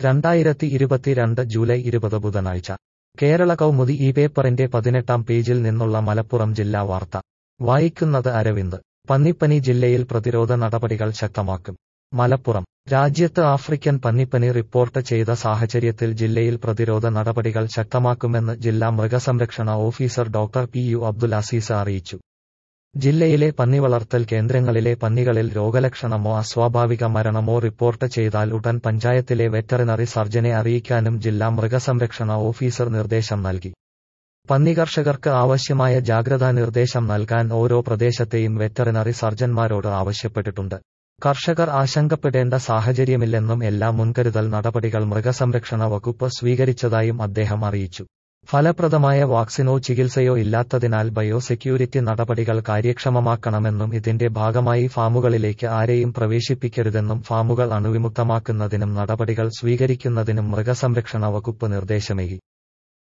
രണ്ടായിരത്തി ഇരുപത്തിരണ്ട് ജൂലൈ ഇരുപത് ബുധനാഴ്ച കേരള കൗമുദി ഈ പേപ്പറിന്റെ പതിനെട്ടാം പേജിൽ നിന്നുള്ള മലപ്പുറം ജില്ലാ വാർത്ത വായിക്കുന്നത് അരവിന്ദ് പന്നിപ്പനി ജില്ലയിൽ പ്രതിരോധ നടപടികൾ ശക്തമാക്കും മലപ്പുറം രാജ്യത്ത് ആഫ്രിക്കൻ പന്നിപ്പനി റിപ്പോർട്ട് ചെയ്ത സാഹചര്യത്തിൽ ജില്ലയിൽ പ്രതിരോധ നടപടികൾ ശക്തമാക്കുമെന്ന് ജില്ലാ മൃഗസംരക്ഷണ officer doctor P U Abdul Azeez അറിയിച്ചു ജില്ലയിലെ പന്നിവളർത്തൽ കേന്ദ്രങ്ങളിലെ പന്നികളിൽ രോഗലക്ഷണമോ അസ്വാഭാവിക മരണമോ റിപ്പോർട്ട് ചെയ്താൽ ഉടൻ പഞ്ചായത്തിലെ വെറ്ററിനറി സർജനെ അറിയിക്കാനും ജില്ലാ മൃഗസംരക്ഷണ ഓഫീസർ നിർദ്ദേശം നൽകി പന്നി കർഷകർക്ക് ആവശ്യമായ ജാഗ്രതാ നിർദ്ദേശം നൽകാൻ ഓരോ പ്രദേശത്തെയും വെറ്ററിനറി സർജൻമാരോട് ആവശ്യപ്പെട്ടിട്ടുണ്ട് കർഷകർ ആശങ്കപ്പെടേണ്ട സാഹചര്യമില്ലെന്നും എല്ലാ മുൻകരുതൽ നടപടികൾ മൃഗസംരക്ഷണ വകുപ്പ് സ്വീകരിച്ചതായും അദ്ദേഹം അറിയിച്ചു ഫലപ്രദമായ വാക്സിനോ ചികിത്സയോ ഇല്ലാത്തതിനാൽ ബയോസെക്യൂരിറ്റി നടപടികൾ കാര്യക്ഷമമാക്കണമെന്നും ഇതിന്റെ ഭാഗമായി ഫാമുകളിലേക്ക് ആരെയും പ്രവേശിപ്പിക്കരുതെന്നും ഫാമുകൾ അണുവിമുക്തമാക്കുന്നതിനും നടപടികൾ സ്വീകരിക്കുന്നതിനും മൃഗസംരക്ഷണ വകുപ്പ് നിർദ്ദേശമേകി